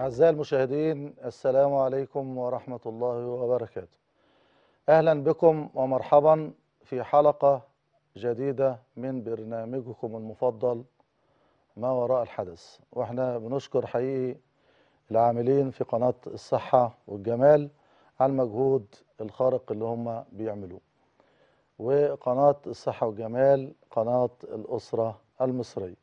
أعزائي المشاهدين السلام عليكم ورحمة الله وبركاته أهلا بكم ومرحبا في حلقة جديدة من برنامجكم المفضل ما وراء الحدث واحنا بنشكر حقيقي العاملين في قناة الصحة والجمال على المجهود الخارق اللي هم بيعملوه وقناة الصحة والجمال قناة الأسرة المصرية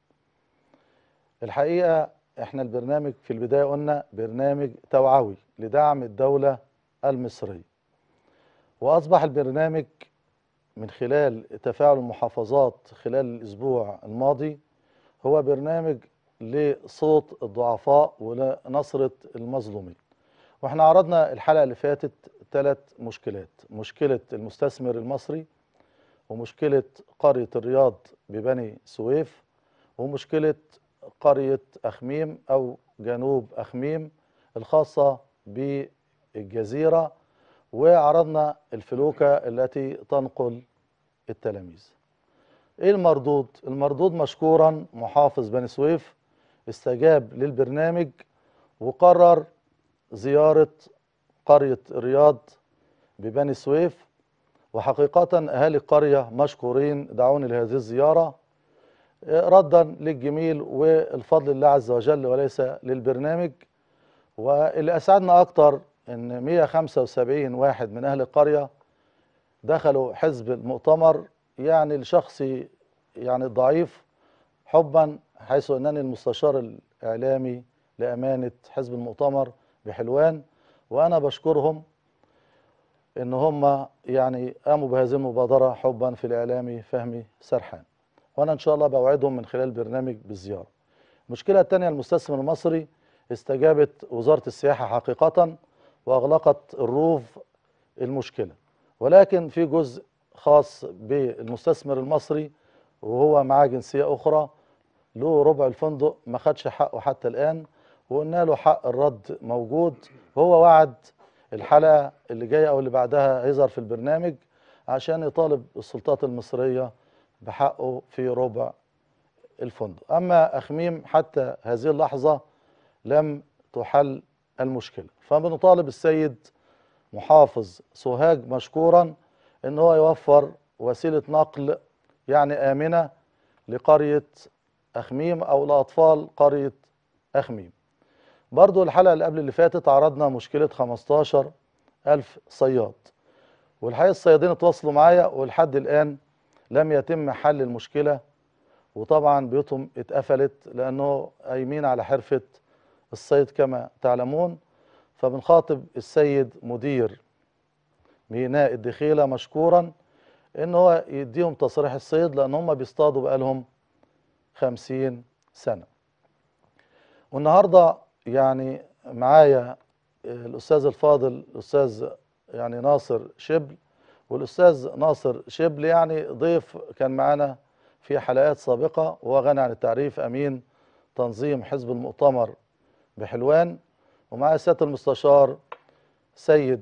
الحقيقة احنا البرنامج في البداية قلنا برنامج توعوي لدعم الدولة المصرية وأصبح البرنامج من خلال تفاعل المحافظات خلال الأسبوع الماضي هو برنامج لصوت الضعفاء ولنصرة المظلومين واحنا عرضنا الحلقة اللي فاتت ثلاث مشكلات مشكلة المستثمر المصري ومشكلة قرية الرياض ببني سويف ومشكلة قرية أخميم أو جنوب أخميم الخاصة بالجزيرة وعرضنا الفلوكة التي تنقل التلاميذ ايه المردود المردود مشكورا محافظ بني سويف استجاب للبرنامج وقرر زيارة قرية الرياض ببني سويف وحقيقة أهالي القرية مشكورين دعوني لهذه الزيارة ردا للجميل والفضل لله عز وجل وليس للبرنامج واللي أسعدنا أكتر أن 175 واحد من أهل القرية دخلوا حزب المؤتمر يعني لشخصي يعني ضعيف حبا حيث أنني المستشار الإعلامي لأمانة حزب المؤتمر بحلوان وأنا بشكرهم ان هم يعني قاموا بهذه المبادره حبا في الاعلامي فهمي سرحان وانا ان شاء الله بوعدهم من خلال البرنامج بالزياره المشكله الثانيه المستثمر المصري استجابت وزاره السياحه حقيقه واغلقت الروف المشكله ولكن في جزء خاص بالمستثمر المصري وهو معاه جنسيه اخرى له ربع الفندق ما خدش حقه حتى الان وقلنا له حق الرد موجود وهو وعد الحلقه اللي جايه او اللي بعدها هيظهر في البرنامج عشان يطالب السلطات المصريه بحقه في ربع الفندق اما اخميم حتى هذه اللحظه لم تحل المشكله فبنطالب السيد محافظ سوهاج مشكورا ان هو يوفر وسيله نقل يعني امنه لقريه اخميم او لاطفال قريه اخميم برضو الحلقة اللي قبل اللي فاتت عرضنا مشكلة 15 ألف صياد والحقيقة الصيادين اتواصلوا معايا ولحد الآن لم يتم حل المشكلة وطبعا بيوتهم اتقفلت لأنه قايمين على حرفة الصيد كما تعلمون فبنخاطب السيد مدير ميناء الدخيلة مشكورا ان هو يديهم تصريح الصيد لان هم بيصطادوا بقالهم خمسين سنة والنهارده يعني معايا الاستاذ الفاضل الاستاذ يعني ناصر شبل والاستاذ ناصر شبل يعني ضيف كان معانا في حلقات سابقه وهو غني عن التعريف امين تنظيم حزب المؤتمر بحلوان ومعايا سياده المستشار سيد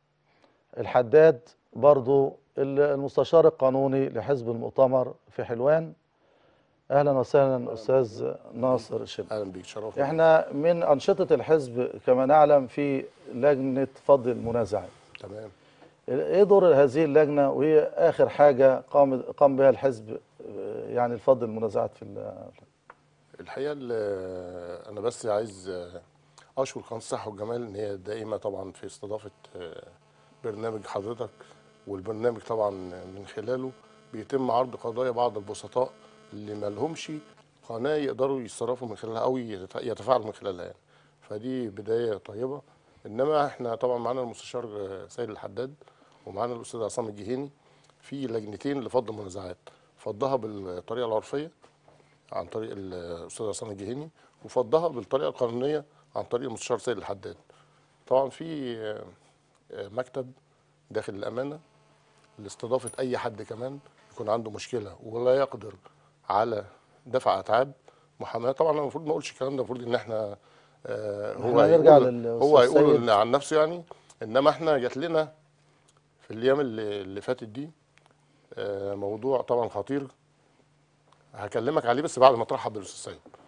الحداد برضو المستشار القانوني لحزب المؤتمر في حلوان اهلا وسهلا استاذ ناصر شبل اهلا بيك شرف احنا من انشطه الحزب كما نعلم في لجنه فض المنازعات تمام ايه دور هذه اللجنه وايه اخر حاجه قام قام بها الحزب يعني لفض المنازعات في ال- الحقيقه ال- انا بس عايز اشكر قناه الصحه والجمال ان هي دائمه طبعا في استضافه برنامج حضرتك والبرنامج طبعا من خلاله بيتم عرض قضايا بعض البسطاء اللي ما لهمش قناه يقدروا يتصرفوا من خلالها او يت- يتفاعلوا من خلالها يعني فدي بدايه طيبه انما احنا طبعا معانا المستشار سيد الحداد ومعانا الاستاذ عصام الجهيني في لجنتين لفض المنازعات فضها بالطريقه العرفيه عن طريق الاستاذ عصام الجهيني وفضها بالطريقه القانونيه عن طريق المستشار سيد الحداد طبعا في آه، آه، مكتب داخل الامانه لاستضافه اي حد كمان يكون عنده مشكله ولا يقدر على دفع اتعاب محاماه طبعا انا المفروض ما اقولش الكلام ده المفروض ان احنا آه، هو إحنا نرجع هيقول للأستاذ هو هيقول سيد. عن نفسه يعني انما احنا جات لنا في الايام اللي, اللي فاتت دي آه، موضوع طبعا خطير هكلمك عليه بس بعد ما ترحب بالاستاذ سيد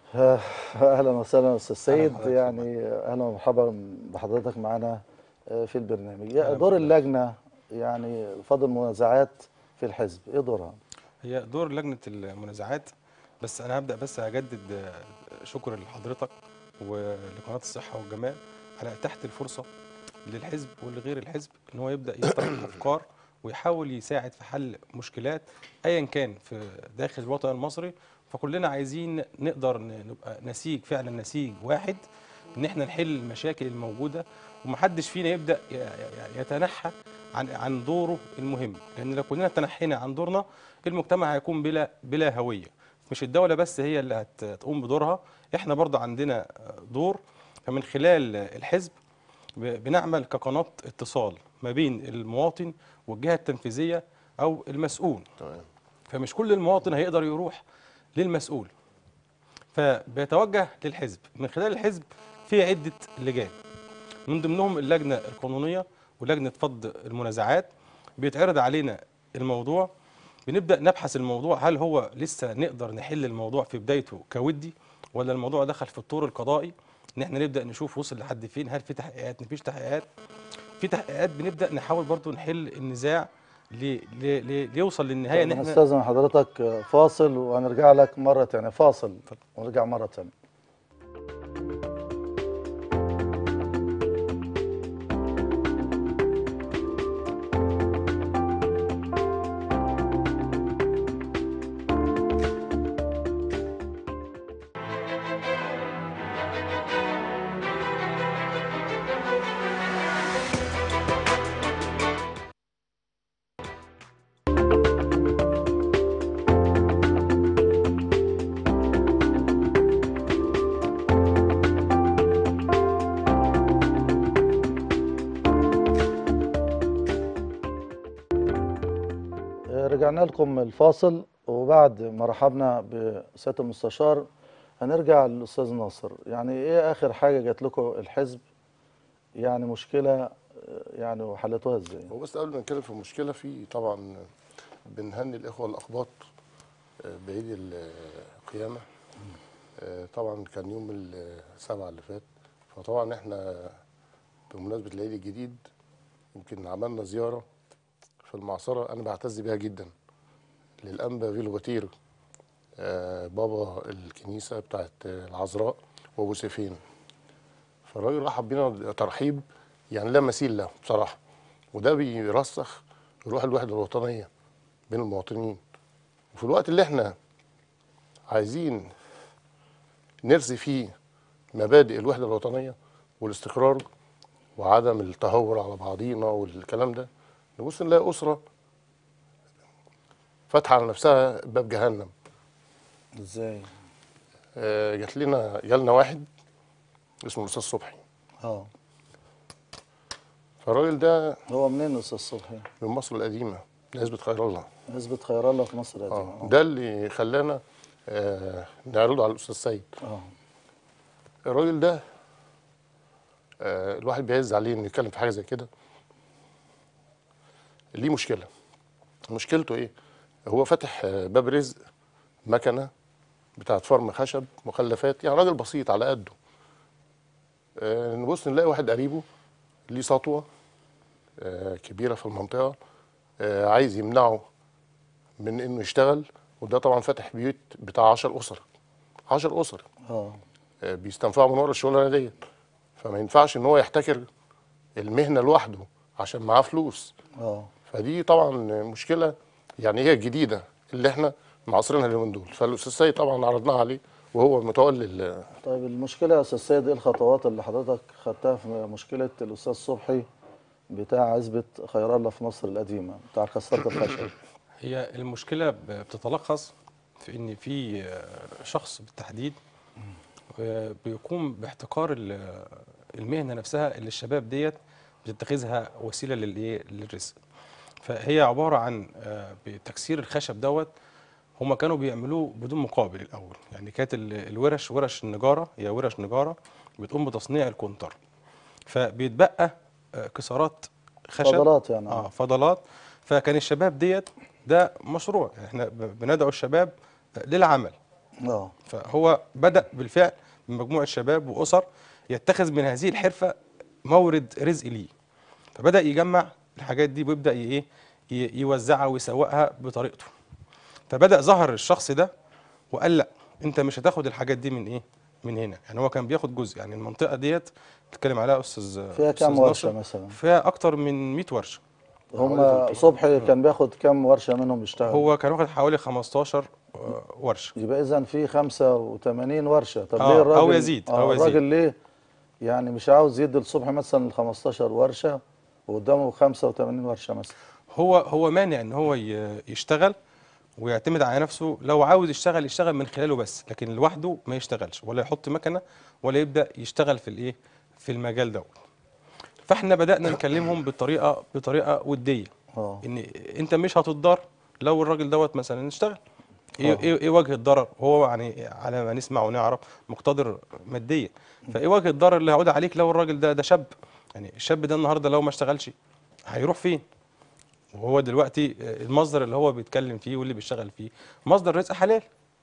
آه، اهلا وسهلا استاذ سيد بحضرتك يعني اهلا ومرحبا بحضرتك معنا آه، في البرنامج يا أهلا دور بحضرتك. اللجنه يعني فضل المنازعات في الحزب ايه دورها هي دور لجنة المنازعات بس أنا هبدأ بس أجدد آه، شكر لحضرتك ولقناة الصحة والجمال على إتاحة الفرصة للحزب ولغير الحزب إن هو يبدأ يطرح أفكار ويحاول يساعد في حل مشكلات أيا كان في داخل الوطن المصري فكلنا عايزين نقدر ن- نبقى نسيج فعلا نسيج واحد إن إحنا نحل المشاكل الموجودة ومحدش فينا يبدأ ي- ي- يتنحى عن عن دوره المهم لأن لو كلنا تنحينا عن دورنا المجتمع هيكون بلا بلا هويه مش الدوله بس هي اللي هت- هتقوم بدورها احنا برضه عندنا دور فمن خلال الحزب ب- بنعمل كقناه اتصال ما بين المواطن والجهه التنفيذيه او المسؤول تمام فمش كل المواطن هيقدر يروح للمسؤول فبيتوجه للحزب من خلال الحزب في عدة لجان من ضمنهم اللجنة القانونية ولجنة فض المنازعات بيتعرض علينا الموضوع بنبدأ نبحث الموضوع هل هو لسه نقدر نحل الموضوع في بدايته كودي ولا الموضوع دخل في الطور القضائي ان احنا نبدأ نشوف وصل لحد فين هل في تحقيقات مفيش تحقيقات في تحقيقات بنبدأ نحاول برضو نحل النزاع لي لي لي ليوصل للنهاية ان احنا نستاذن حضرتك آه، فاصل وهنرجع لك مره ثانيه فاصل ونرجع مره ثانيه آه، رجعنا لكم الفاصل وبعد ما رحبنا بسياده المستشار هنرجع للاستاذ ناصر يعني ايه اخر حاجه جات لكم الحزب يعني مشكله آه، يعني وحلتوها ازاي هو بس قبل ما نتكلم في المشكله في طبعا بنهني الاخوه الاقباط آه، بعيد القيامه آه، طبعا كان يوم السبعة اللي فات فطبعا احنا بمناسبه العيد الجديد يمكن عملنا زياره في المعصره انا بعتز بيها جدا للانبا فيلو باتير آه، بابا الكنيسه بتاعت العذراء وابو سيفين فالراجل رحب بينا ترحيب يعني لا مثيل له بصراحه وده بيرسخ روح الوحده الوطنيه بين المواطنين وفي الوقت اللي احنا عايزين نرسي فيه مبادئ الوحده الوطنيه والاستقرار وعدم التهور على بعضينا والكلام ده نبص نلاقي اسره فاتحه على نفسها باب جهنم ازاي آه، جات لنا جالنا واحد اسمه الاستاذ صبحي اه فالراجل ده هو منين استاذ صبحي من مصر القديمه نسبه خير الله نسبة خير الله في مصر اه القديمة ده اللي خلانا آه نعرضه على الاستاذ سيد اه الراجل ده آه الواحد بيعز عليه انه يتكلم في حاجه زي كده ليه مشكله مشكلته ايه هو فاتح آه باب رزق مكنه بتاعت فرم خشب مخلفات يعني راجل بسيط على قده آه نبص نلاقي واحد قريبه ليه سطوه آه كبيره في المنطقه آه عايز يمنعه من انه يشتغل وده طبعا فاتح بيوت بتاع 10 اسر 10 اسر اه آه، بيستنفعوا من ورا الشغلانه ديت فما ينفعش ان هو يحتكر المهنه لوحده عشان معاه فلوس اه فدي طبعا مشكله يعني هي الجديده اللي احنا معاصرينها اليومين دول فالاستاذ سيد طبعا عرضناها عليه وهو متولي ال- طيب المشكلة يا استاذ سيد ايه الخطوات اللي حضرتك خدتها في مشكلة الاستاذ صبحي بتاع عزبة خير الله في مصر القديمة بتاع كسرة الخشب هي المشكلة ب- بتتلخص في إن في آه، شخص بالتحديد آه، بيقوم باحتكار ال- المهنة نفسها اللي الشباب ديت بتتخذها وسيلة للإيه للرزق فهي عبارة عن آه، بتكسير الخشب دوت هما كانوا بيعملوه بدون مقابل الأول يعني كانت ال- الورش ورش النجارة هي ورش نجارة بتقوم بتصنيع الكونتر فبيتبقى آه، كسرات خشب فضلات يعني اه فضلات فكان الشباب ديت ده مشروع يعني احنا ب- بندعو الشباب للعمل اه فهو بدأ بالفعل بمجموعة شباب وأسر يتخذ من هذه الحرفة مورد رزق ليه فبدأ يجمع الحاجات دي ويبدأ ي- ايه ي- يوزعها ويسوقها بطريقته فبدأ ظهر الشخص ده وقال لا انت مش هتاخد الحاجات دي من ايه من هنا يعني هو كان بياخد جزء يعني المنطقة ديت بتتكلم عليها استاذ فيها أستاذ كام ورشه ناصر، مثلا فيها اكتر من 100 ورشة هم صبحي كان بياخد كام ورشه منهم يشتغل هو كان واخد حوالي 15 آه، ورشة يبقى اذا في 85 ورشه طب آه، ليه الراجل أو يزيد، آه أو يزيد. الراجل ليه يعني مش عاوز يدي لصبحي مثلا ال 15 ورشه وقدامه 85 ورشه مثلا هو هو مانع ان هو ي- يشتغل ويعتمد على نفسه لو عاوز يشتغل يشتغل من خلاله بس لكن لوحده ما يشتغلش ولا يحط مكنه ولا يبدا يشتغل في الايه في المجال دوت فاحنا بدانا نكلمهم بطريقه بطريقه وديه اه ان انت مش هتضر لو الراجل دوت مثلا اشتغل ايه آه. ايه إيه وجه الضرر هو يعني على ما نسمع ونعرف مقتدر ماديا فايه وجه الضرر اللي هيعود عليك لو الراجل ده ده شاب يعني الشاب ده النهارده لو ما اشتغلش هيروح فين وهو دلوقتي المصدر اللي هو بيتكلم فيه واللي بيشتغل فيه مصدر رزق حلال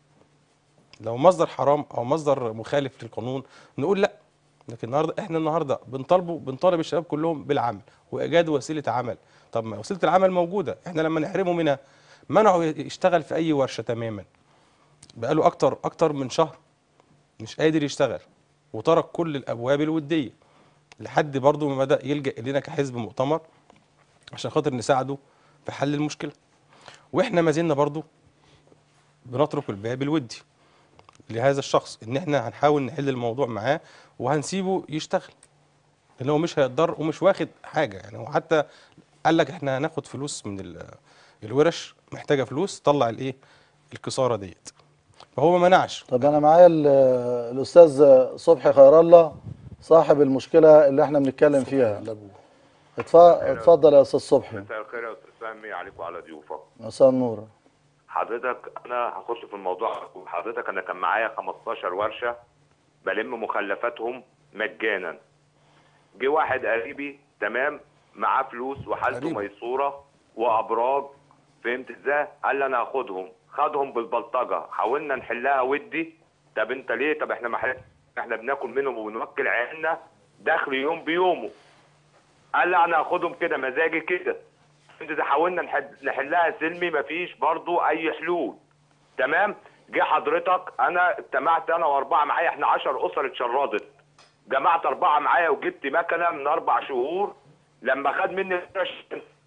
لو مصدر حرام او مصدر مخالف للقانون نقول لا لكن النهارده احنا النهارده بنطالبه بنطالب الشباب كلهم بالعمل وايجاد وسيله عمل طب ما وسيله العمل موجوده احنا لما نحرمه منها منعه يشتغل في اي ورشه تماما بقاله اكتر اكتر من شهر مش قادر يشتغل وترك كل الابواب الوديه لحد برضه ما بدا يلجا الينا كحزب مؤتمر عشان خاطر نساعده في حل المشكله واحنا ما زلنا برضه بنترك الباب الودي لهذا الشخص ان احنا هنحاول نحل الموضوع معاه وهنسيبه يشتغل لان هو مش هيقدر ومش واخد حاجه يعني هو حتى قال لك احنا هناخد فلوس من ال- الورش محتاجه فلوس طلع الايه الكساره ديت فهو ما منعش طب انا معايا ال- الاستاذ صبحي خير الله صاحب المشكله اللي احنا بنتكلم فيها لابوه اتف- اتفضل يا استاذ صبحي مساء الخير يا استاذ فهمي عليك وعلى ضيوفك مساء النور حضرتك انا هخش في الموضوع حضرتك انا كان معايا 15 ورشه بلم مخلفاتهم مجانا جه واحد قريبي تمام معاه فلوس وحالته قريبي. ميسوره وابراج فهمت ازاي قال لي انا هاخدهم خدهم بالبلطجه حاولنا نحلها ودي طب انت ليه طب احنا ما حل- احنا بناكل منهم وبنوكل عيالنا دخل يوم بيومه قال لي انا هاخدهم كده مزاجي كده انت ده حاولنا نحل- نحلها سلمي مفيش برضو اي حلول تمام جه حضرتك انا اجتمعت انا واربعه معايا احنا 10 اسر اتشردت جمعت اربعه معايا وجبت مكنه من اربع شهور لما خد مني الورش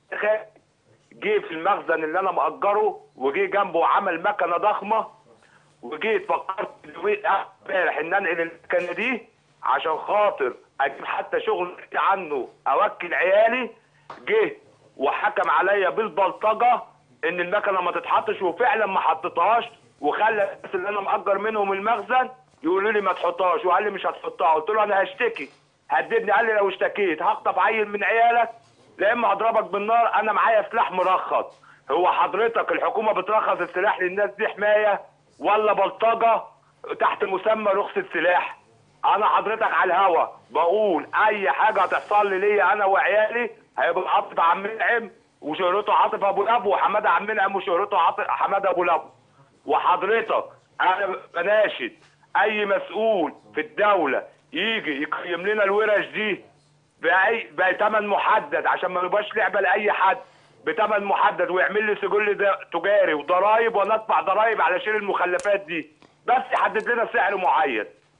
جه في المخزن اللي انا مأجره وجه جنبه وعمل مكنه ضخمه وجيت فكرت اليومين- امبارح ان انقل المكنه دي عشان خاطر اجيب حتى شغل عنه اوكل عيالي جه وحكم عليا بالبلطجه ان المكنه ما تتحطش وفعلا ما حطيتهاش وخلى الناس اللي انا مأجر منهم المخزن يقولوا لي ما تحطهاش وقال لي مش هتحطها قلت له انا هشتكي هددني قال لي لو اشتكيت هخطف عيل من عيالك لا اما هضربك بالنار انا معايا سلاح مرخص هو حضرتك الحكومه بترخص السلاح للناس دي حمايه ولا بلطجه تحت مسمى رخصه سلاح انا حضرتك على الهوا بقول اي حاجه هتحصل لي ليا انا وعيالي هيبقى عاطف عم منعم وشهرته عاطف ابو لاب وحماده عم منعم وشهرته عاطف حماده ابو لاب وحضرتك انا بناشد اي مسؤول في الدوله يجي يقيم لنا الورش دي باي بثمن محدد عشان ما نبقاش لعبه لاي حد بثمن محدد ويعمل لي سجل ده- تجاري وضرايب وانا ادفع ضرايب على شيل المخلفات دي بس يحدد لنا سعر معين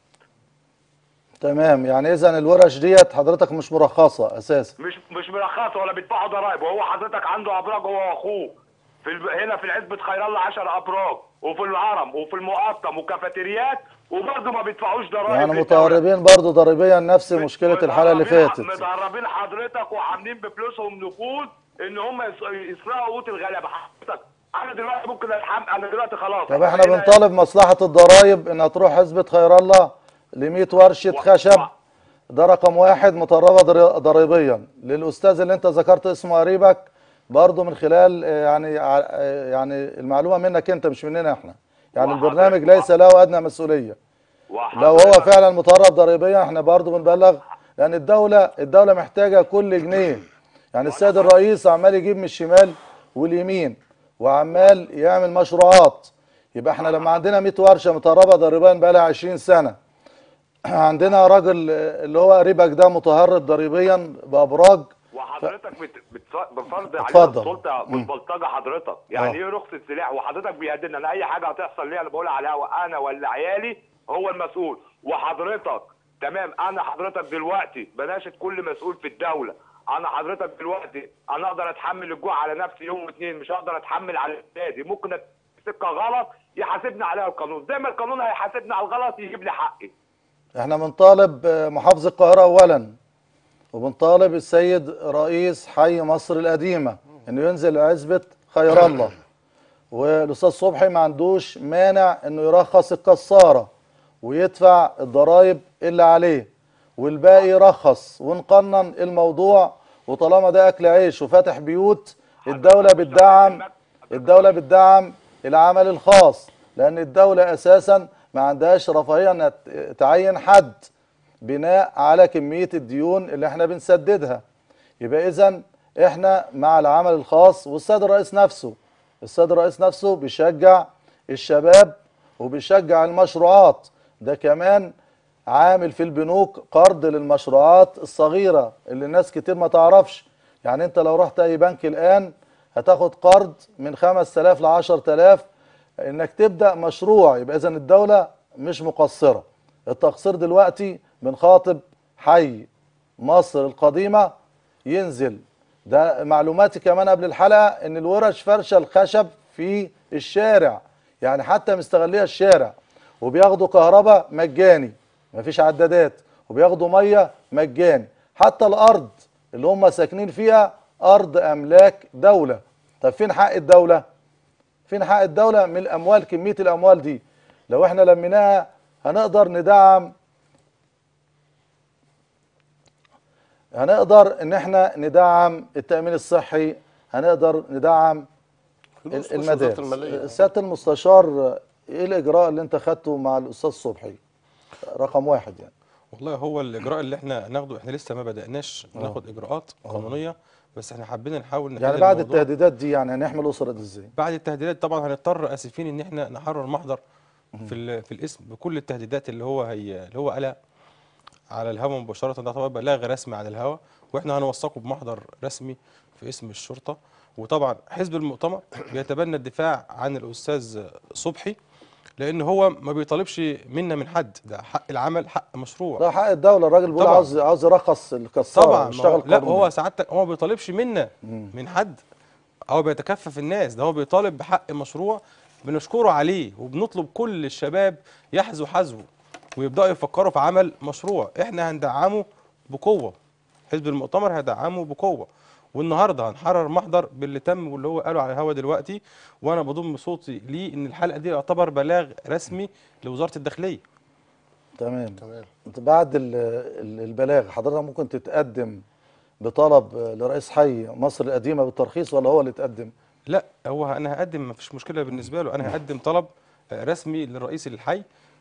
تمام يعني اذا الورش ديت حضرتك مش مرخصه اساسا مش مش مرخص ولا بيدفعوا ضرايب وهو حضرتك عنده ابراج هو واخوه في الب... هنا في عزبه خير الله 10 ابراج وفي الهرم وفي المقطم وكافيتريات وبرضه ما بيدفعوش ضرايب يعني للدولة. متهربين برضه ضريبيا نفس مشكله الحاله اللي متهربين- فاتت متهربين حضرتك وعاملين بفلوسهم نقود ان هم يس- يسرقوا قوت الغلابه حضرتك انا دلوقتي ممكن الحم انا دلوقتي خلاص طب احنا هنا- بنطالب مصلحه الضرايب انها تروح حزبه خير الله ل 100 ورشه و- خشب و- ده رقم واحد متربه ضري- ضريبيا للاستاذ اللي انت ذكرت اسمه قريبك برضه من خلال آه، يعني ع- آه، يعني المعلومه منك انت مش مننا احنا يعني وحضرتك- البرنامج ليس له ادنى مسؤوليه لو هو وحضرتك- فعلا متهرب ضريبيا احنا برضه بنبلغ لان الدوله الدوله محتاجه كل جنيه يعني السيد الرئيس عمال يجيب من الشمال واليمين وعمال يعمل مشروعات يبقى احنا لما عندنا 100 ورشه متهربه ضريبيا بقى لها 20 سنه عندنا راجل آه، اللي هو قريبك ده متهرب ضريبيا بابراج وحضرتك بت... بت... بفرض علينا اتفضل. السلطه بالبلطجه حضرتك يعني آه. ايه رخصه سلاح وحضرتك بيهددنا انا اي حاجه هتحصل لي انا بقولها على الهوا انا ولا عيالي هو المسؤول وحضرتك تمام انا حضرتك دلوقتي بناشد كل مسؤول في الدوله انا حضرتك دلوقتي انا اقدر اتحمل الجوع على نفسي يوم واثنين مش هقدر اتحمل على اولادي ممكن أت- سكه غلط يحاسبني عليها القانون زي ما القانون هيحاسبني على الغلط يجيب لي حقي احنا بنطالب آه، محافظ القاهره اولا وبنطالب السيد رئيس حي مصر القديمه انه ينزل عزبه خير الله والاستاذ صبحي ما عندوش مانع انه يرخص الكساره ويدفع الضرائب اللي عليه والباقي يرخص ونقنن الموضوع وطالما ده اكل عيش وفاتح بيوت الدوله بتدعم الدوله بتدعم العمل الخاص لان الدوله اساسا ما عندهاش رفاهيه انها ت- تعين حد بناء على كميه الديون اللي احنا بنسددها يبقى اذا احنا مع العمل الخاص والسيد الرئيس نفسه السيد الرئيس نفسه بيشجع الشباب وبيشجع المشروعات ده كمان عامل في البنوك قرض للمشروعات الصغيرة اللي الناس كتير ما تعرفش يعني انت لو رحت اي بنك الان هتاخد قرض من 5000 ل 10000 انك تبدأ مشروع يبقى اذا الدولة مش مقصرة التقصير دلوقتي بنخاطب حي مصر القديمة ينزل ده معلوماتي كمان قبل الحلقة ان الورش فرشة الخشب في الشارع يعني حتى مستغلية الشارع وبياخدوا كهرباء مجاني مفيش عدادات وبياخدوا مية مجاني حتى الارض اللي هم ساكنين فيها ارض املاك دولة طب فين حق الدولة فين حق الدولة من الاموال كمية الاموال دي لو احنا لميناها هنقدر ندعم هنقدر ان احنا ندعم التأمين الصحي هنقدر ندعم فلوس ال- مش وزارة المدارس المالية. سيادة المستشار ايه الاجراء اللي انت خدته مع الاستاذ صبحي رقم واحد يعني والله هو الاجراء اللي احنا ناخده احنا لسه ما بدأناش ناخد اجراءات قانونيه بس احنا حابين نحاول نحل يعني بعد الموضوع. التهديدات دي يعني هنحمي الاسره دي ازاي بعد التهديدات طبعا هنضطر اسفين ان احنا نحرر محضر في ال- في الاسم بكل التهديدات اللي هو هي اللي هو قالها على الهواء مباشره ده طبعا بلاغ رسمي على الهواء واحنا هنوثقه بمحضر رسمي في اسم الشرطه وطبعا حزب المؤتمر بيتبنى الدفاع عن الاستاذ صبحي لان هو ما بيطالبش منا من حد ده حق العمل حق مشروع ده حق الدوله الراجل بيقول طبعاً. عاوز عاوز يرخص الكساره طبعا ما يشتغل هو لا قانوني. هو سعادتك هو ما بيطالبش منا من حد هو بيتكفف الناس ده هو بيطالب بحق مشروع بنشكره عليه وبنطلب كل الشباب يحذو حذوه ويبداوا يفكروا في عمل مشروع احنا هندعمه بقوه حزب المؤتمر هيدعمه بقوه والنهارده هنحرر محضر باللي تم واللي هو قاله على الهوا دلوقتي وانا بضم صوتي ليه ان الحلقه دي يعتبر بلاغ رسمي لوزاره الداخليه تمام تمام انت بعد ال- ال- البلاغ حضرتك ممكن تتقدم بطلب لرئيس حي مصر القديمه بالترخيص ولا هو اللي يتقدم لا هو انا هقدم ما فيش مشكله بالنسبه له انا هقدم طلب آه، رسمي للرئيس الحي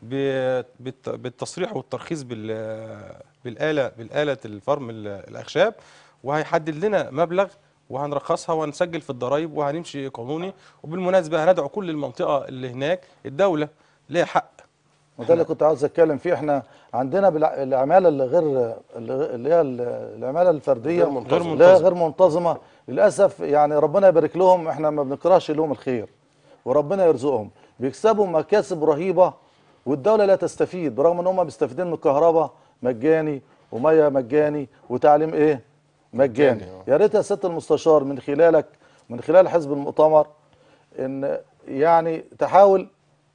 ب- بالت- بالتصريح والترخيص بال- بالاله بالاله الفرم ال- الاخشاب وهيحدد لنا مبلغ وهنرخصها وهنسجل في الضرايب وهنمشي قانوني وبالمناسبه هندعو كل المنطقه اللي هناك الدوله ليها حق وده اللي كنت عاوز اتكلم فيه احنا عندنا بالع- العماله اللي غير اللي هي ال- العماله الفرديه غير منتظمة. اللي هي غير منتظمه للاسف يعني ربنا يبارك لهم احنا ما بنكرهش لهم الخير وربنا يرزقهم بيكسبوا مكاسب رهيبه والدوله لا تستفيد برغم ان هم مستفيدين من الكهرباء مجاني وميه مجاني وتعليم ايه مجاني مجاني، آه. يا ريت يا سياده المستشار من خلالك من خلال حزب المؤتمر ان يعني تحاول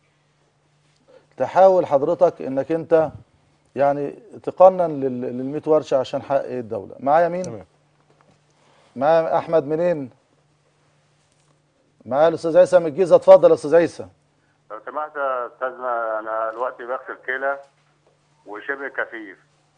تحاول حضرتك انك انت يعني تقنن لل لل 100 ورشه عشان حق الدوله معايا مين تمام. معايا احمد منين معايا الاستاذ عيسى من الجيزه اتفضل يا استاذ عيسى لو سمحت يا استاذنا انا دلوقتي بغسل كلى وشبه كفيف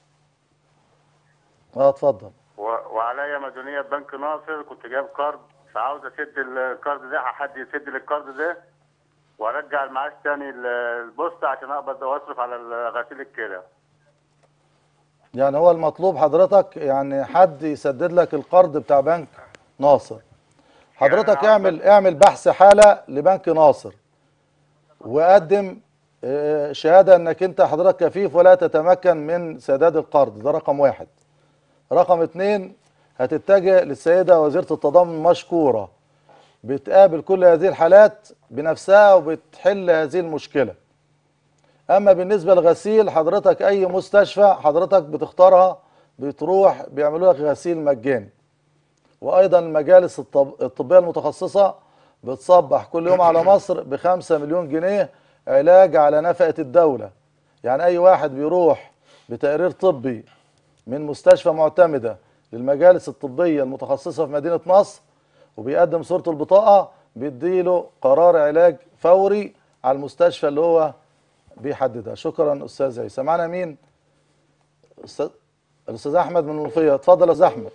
اه اتفضل و... وعليا مديونيه بنك ناصر كنت جايب كارد فعاوز اسد الكارد ده حد يسد لي الكارد ده وارجع المعاش تاني ال- البوسطه عشان اقبض واصرف على ال- غسيل الكلى يعني هو المطلوب حضرتك يعني حد يسدد لك القرض بتاع بنك ناصر حضرتك يعني اعمل اعمل بحث حاله لبنك ناصر وقدم آه، شهاده انك انت حضرتك كفيف ولا تتمكن من سداد القرض ده رقم واحد رقم اتنين هتتجه للسيده وزيره التضامن مشكوره بتقابل كل هذه الحالات بنفسها وبتحل هذه المشكله اما بالنسبه للغسيل حضرتك اي مستشفى حضرتك بتختارها بتروح بيعملوا لك غسيل مجاني وايضا المجالس الطب... الطبيه المتخصصه بتصبح كل يوم على مصر بخمسة مليون جنيه علاج على نفقه الدوله يعني اي واحد بيروح بتقرير طبي من مستشفى معتمده للمجالس الطبيه المتخصصه في مدينه نصر وبيقدم صوره البطاقه بيديله قرار علاج فوري على المستشفى اللي هو بيحددها شكرا استاذ عيسى معنا مين استاذ الاستاذ احمد من المنوفيه اتفضل يا استاذ احمد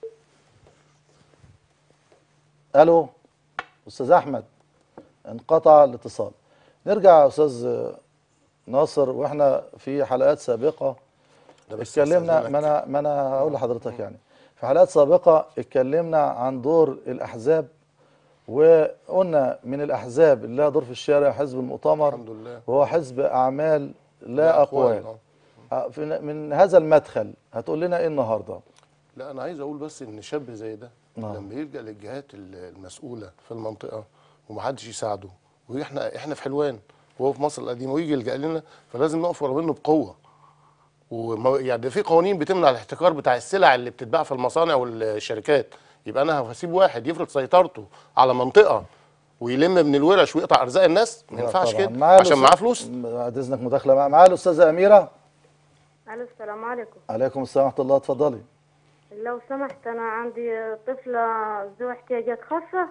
الو استاذ احمد انقطع الاتصال نرجع يا استاذ ناصر واحنا في حلقات سابقه ده بس اتكلمنا أستأذنك. ما انا ما انا هقول لحضرتك يعني في حلقات سابقه اتكلمنا عن دور الاحزاب وقلنا من الاحزاب اللي لها دور في الشارع حزب المؤتمر الحمد لله وهو حزب اعمال لا اقوال آه. آه، في- من هذا المدخل هتقول لنا ايه النهارده لا انا عايز اقول بس ان شاب زي ده نعم. لما يلجا للجهات ال- المسؤوله في المنطقه ومحدش يساعده واحنا احنا في حلوان وهو في مصر القديمه ويجي يلجا لنا فلازم نقف ورا منه بقوه وما يعني ده في قوانين بتمنع الاحتكار بتاع السلع اللي بتتباع في المصانع والشركات يبقى انا هسيب واحد يفرض سيطرته على منطقه ويلم من الورش ويقطع ارزاق الناس ما لا ينفعش طبعاً. كده معايا عشان الأستاذ- معاه فلوس بعد اذنك مداخله مع- معايا الاستاذه اميره الو السلام عليكم عليكم السلام ورحمه الله اتفضلي لو سمحت انا عندي طفله ذو احتياجات خاصه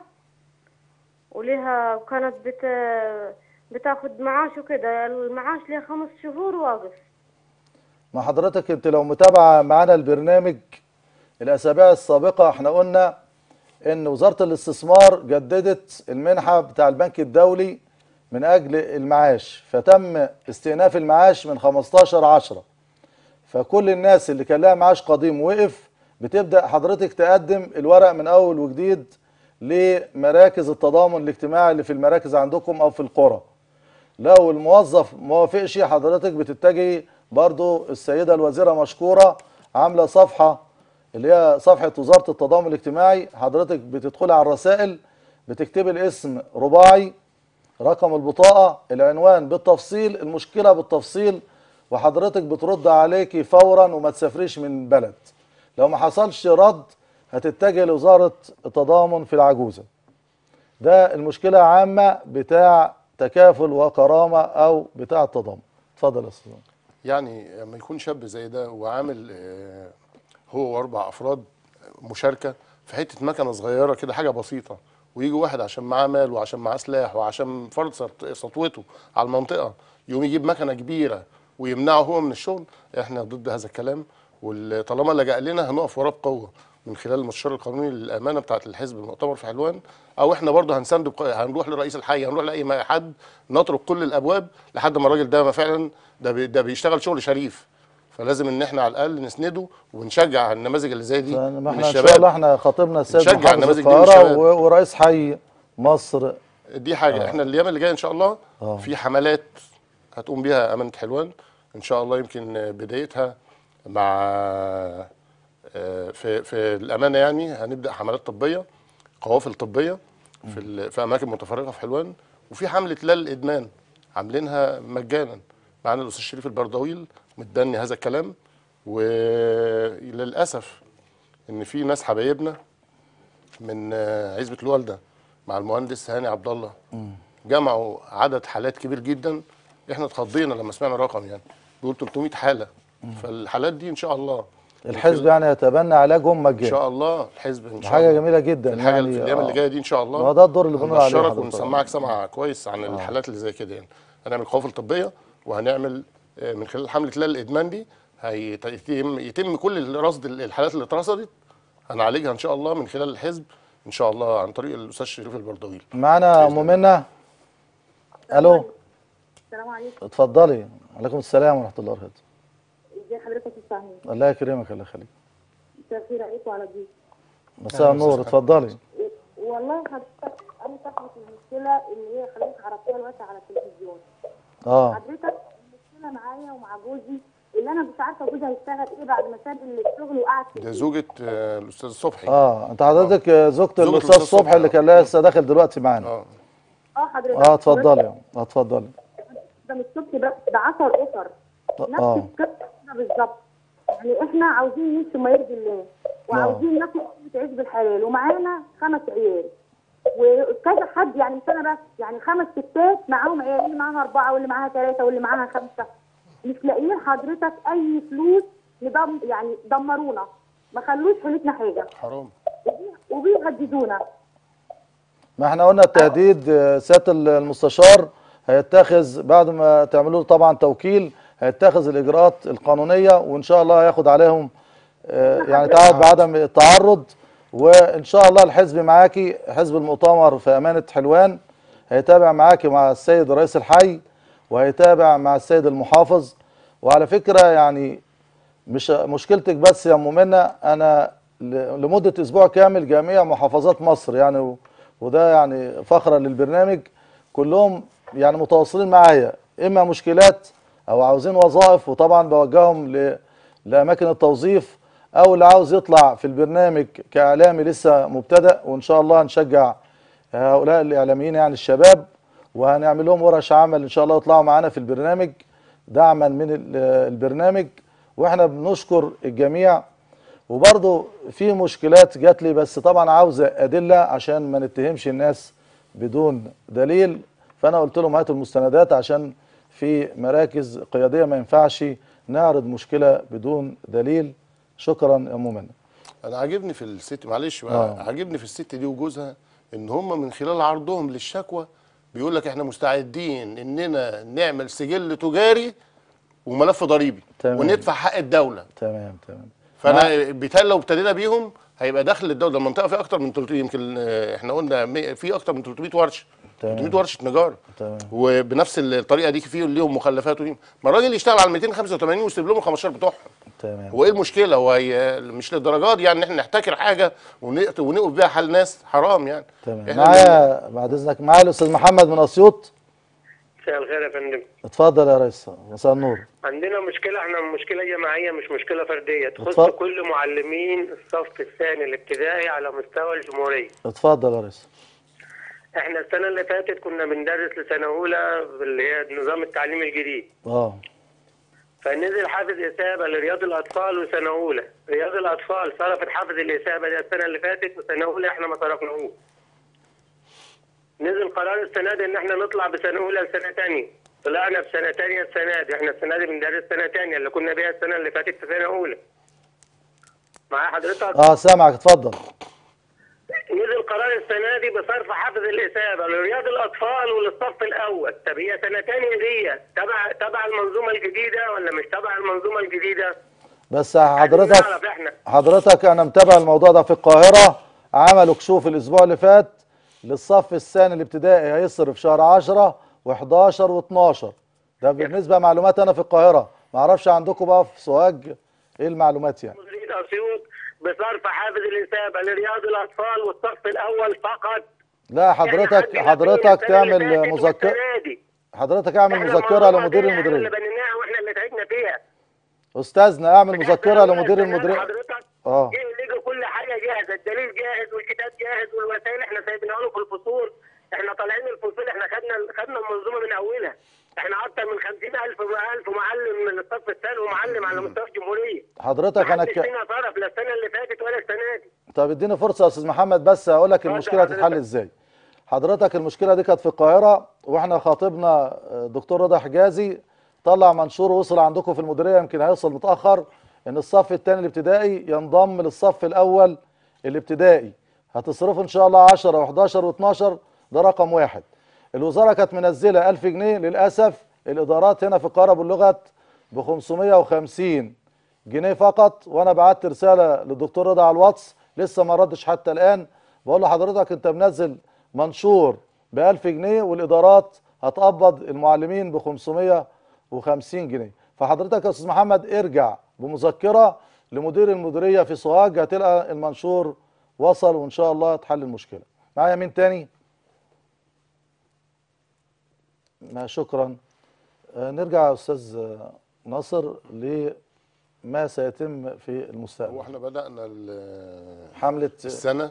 ولها كانت بت بتاخد معاش وكده المعاش لها خمس شهور واقف مع حضرتك انت لو متابعه معانا البرنامج الاسابيع السابقه احنا قلنا ان وزاره الاستثمار جددت المنحه بتاع البنك الدولي من اجل المعاش فتم استئناف المعاش من 15 10 فكل الناس اللي كان لها معاش قديم وقف بتبدا حضرتك تقدم الورق من اول وجديد لمراكز التضامن الاجتماعي اللي في المراكز عندكم او في القرى لو الموظف ما وافقش حضرتك بتتجهي برضو السيده الوزيره مشكوره عامله صفحه اللي هي صفحه وزاره التضامن الاجتماعي حضرتك بتدخلي على الرسائل بتكتبي الاسم رباعي رقم البطاقه العنوان بالتفصيل المشكله بالتفصيل وحضرتك بترد عليكي فورا وما تسافريش من البلد لو ما حصلش رد هتتجه لوزاره التضامن في العجوزه ده المشكله عامه بتاع تكافل وكرامه او بتاع التضامن اتفضل يا استاذ يعني لما يكون شاب زي ده وعامل آه، هو واربع افراد مشاركه في حته مكنه صغيره كده حاجه بسيطه ويجي واحد عشان معاه مال وعشان معاه سلاح وعشان فرض سط- سطوته على المنطقه يقوم يجيب مكنه كبيره ويمنعه هو من الشغل احنا ضد هذا الكلام وطالما لجأ لنا هنقف وراه بقوه من خلال المستشار القانوني للامانه بتاعه الحزب المؤتمر في حلوان او احنا برضه هنسنده بق- هنروح لرئيس الحي هنروح لاي ما- حد نطرق كل الابواب لحد ما الراجل ده ما فعلا ده بي ده بيشتغل شغل شريف فلازم ان احنا على الاقل نسنده ونشجع النماذج اللي زي دي ما من احنا ان شاء الشباب الله احنا خاطبنا السيد نشجع محافظ النماذج دي من القاهره الشباب. و- ورئيس حي مصر دي حاجه احنا الايام اللي جايه ان شاء الله آه. في حملات هتقوم بيها امانه حلوان ان شاء الله يمكن بدايتها مع آه، في في الامانه يعني هنبدا حملات طبيه قوافل طبيه في ال- في اماكن متفرقه في حلوان وفي حمله لا الادمان عاملينها مجانا معانا الاستاذ شريف البردويل متبني هذا الكلام وللاسف ان في ناس حبايبنا من آه، عزبه الوالده مع المهندس هاني عبد الله جمعوا عدد حالات كبير جدا احنا اتخضينا لما سمعنا رقم يعني بيقول 300 حاله فالحالات دي ان شاء الله الحزب يعني يتبنى علاجهم ان مجانا شاء الله الحزب ان شاء حاجه الله جميله جدا الحاجه اللي يعني في الايام اللي آه. جايه دي ان شاء الله ما هو ده الدور اللي بنقول عليه هنبشرك حضرتك. ونسمعك سمع كويس عن الحالات اللي زي كده يعني هنعمل قوافل طبيه وهنعمل آه، من خلال حمله لا الادمان دي هيتم يتم كل رصد الحالات اللي اترصدت هنعالجها ان شاء الله من خلال الحزب ان شاء الله عن طريق الاستاذ شريف البردويل معانا ام منى الو السلام عليكم اتفضلي عليكم السلام ورحمه الله وبركاته ازي حضرتك يا صاحبي الله يكرمك الله يخليك مساء الخير عليكم وعلى الضيوف مساء النور اتفضلي والله حضرتك انا صاحبه المشكله اللي هي خليك عرفتها دلوقتي على التلفزيون اه حضرتك المشكله معايا ومع جوزي اللي انا مش عارفه جوزي هيشتغل ايه بعد ما ساب الشغل وقعد في ده البيت. زوجة آه، الأستاذ صبحي اه انت حضرتك آه، زوجة زوجة الاستاذ الأستاذ صبحي اللي صبحي. كان لسه داخل دلوقتي معانا اه اه حضرتك اه اتفضلي اه اتفضلي ده مش صبح بس ده 10 اسر نفس اه القصه كده بالظبط يعني احنا عاوزين نمشي ما يرضي الله وعاوزين ناكل تعيش بالحلال ومعانا خمس عيال وكذا حد يعني مش انا بس يعني خمس ستات معاهم عيال اللي معاها اربعه واللي معاها ثلاثه واللي معاها خمسه مش لاقيين حضرتك اي فلوس ندم يعني دمرونا ما خلوش حيلتنا حاجه حرام وبي- وبيهددونا ما احنا قلنا التهديد آه، سياده المستشار هيتخذ بعد ما تعملوا له طبعا توكيل هيتخذ الاجراءات القانونيه وان شاء الله هياخد عليهم آه، يعني تعهد بعدم التعرض وان شاء الله الحزب معاكي حزب المؤتمر في امانه حلوان هيتابع معاكي مع السيد رئيس الحي وهيتابع مع السيد المحافظ وعلى فكره يعني مش مشكلتك بس يا ام منى انا ل- لمده اسبوع كامل جميع محافظات مصر يعني و- وده يعني فخرا للبرنامج كلهم يعني متواصلين معايا اما مشكلات او عاوزين وظائف وطبعا بوجههم ل- لاماكن التوظيف او اللي عاوز يطلع في البرنامج كاعلامي لسه مبتدأ وان شاء الله نشجع هؤلاء الاعلاميين يعني الشباب وهنعمل لهم ورش عمل ان شاء الله يطلعوا معانا في البرنامج دعما من ال- البرنامج واحنا بنشكر الجميع وبرضه في مشكلات جات لي بس طبعا عاوزه ادله عشان ما نتهمش الناس بدون دليل فانا قلت لهم هاتوا المستندات عشان في مراكز قياديه ما ينفعش نعرض مشكله بدون دليل شكرا يا ام منى انا عاجبني في الست معلش بقى آه. عاجبني في الست دي وجوزها ان هم من خلال عرضهم للشكوى بيقول لك احنا مستعدين اننا نعمل سجل تجاري وملف ضريبي تمام. وندفع حق الدوله تمام تمام فانا بالتالي لو ابتدينا بيهم هيبقى دخل الدوله المنطقه فيها اكتر من 300 يمكن آه، احنا قلنا مية- في اكتر من 300 ورشه تمام. 300 ورشه نجاره تمام. وبنفس الطريقه دي في ليهم مخلفات وليهم ما الراجل يشتغل على 285 ويسيب لهم ال 15 بتوعهم تمام هو ايه المشكله هو هي مش للدرجات دي يعني ان احنا نحتكر حاجه ونقت- ونقف بيها حال ناس حرام يعني تمام إحنا معايا بعد اذنك معايا الاستاذ محمد من اسيوط مساء الخير يا فندم اتفضل يا ريس مساء النور عندنا مشكلة احنا مشكلة جماعية مش مشكلة فردية تخص اتفضل. كل معلمين الصف الثاني الابتدائي على مستوى الجمهورية اتفضل يا ريس احنا السنة اللي فاتت كنا بندرس لسنة أولى اللي هي نظام التعليم الجديد اه فنزل حافز إثابة لرياض الأطفال وسنة أولى رياض الأطفال صرفت حافز الإثابة ده السنة اللي فاتت وسنة أولى احنا ما صرفناهوش نزل قرار السنة دي إن احنا نطلع بسنة أولى لسنة تانية طلعنا بسنة تانية السنة دي احنا السنة دي بندرس سنة تانية اللي كنا بيها السنة اللي فاتت في سنة أولى معايا حضرتك اه سامعك اتفضل نزل قرار السنه دي بصرف حافز الاثابه لرياض الاطفال وللصف الاول طب هي سنه تانية دي تبع تبع المنظومه الجديده ولا مش تبع المنظومه الجديده؟ بس حضرتك نعرف احنا حضرتك انا متابع الموضوع ده في القاهره عملوا كشوف الاسبوع اللي فات للصف الثاني الابتدائي هيصرف شهر 10 و11 و12 ده بالنسبه معلومات انا في القاهره ما اعرفش عندكم بقى في سوهاج ايه المعلومات يعني مديريه اسيوط بصرف حافز الاثابه لرياض الاطفال والصف الاول فقط لا إحنا حضرتك عندنا حضرتك السنة اللي تعمل فاتت مذكره والسنة دي. حضرتك اعمل إحنا مذكره المنظومة لمدير دي إحنا اللي المديريه بنيناها واحنا اللي تعبنا فيها استاذنا اعمل مذكره إحنا لمدير السنة دي المديريه حضرتك اه جه لقوا كل حاجه جاهزه الدليل جاهز والكتاب جاهز والوسائل احنا سايبينها له في الفصول احنا طالعين من الفصول احنا خدنا خدنا المنظومه من اولها احنا اكتر من 50000 ألف معلم من الصف الثاني ومعلم على مستوى الجمهوريه حضرتك انا محدش ك... فينا صرف لا السنه اللي فاتت ولا السنه دي طب اديني فرصه يا استاذ محمد بس هقول لك اتفضل المشكله هتتحل حضرتك. ازاي حضرتك المشكله دي كانت في القاهره واحنا خاطبنا آه، دكتور رضا حجازي طلع منشور وصل عندكم في المديريه يمكن هيوصل متاخر ان الصف الثاني الابتدائي ينضم للصف الاول الابتدائي هتصرفوا ان شاء الله 10 و11 و12 ده رقم واحد الوزاره كانت منزله 1000 جنيه للاسف الادارات هنا في القاهره بلغت ب 550 جنيه فقط وانا بعت رساله للدكتور رضا على الواتس لسه ما ردش حتى الان بقول له حضرتك انت منزل منشور ب 1000 جنيه والادارات هتقبض المعلمين ب 550 جنيه فحضرتك يا استاذ محمد ارجع بمذكره لمدير المديريه في سوهاج هتلقى المنشور وصل وان شاء الله تحل المشكله معايا مين تاني ما شكرا آه، نرجع يا استاذ آه، ناصر لما سيتم في هو المستقبل احنا بدانا ال- حمله السنه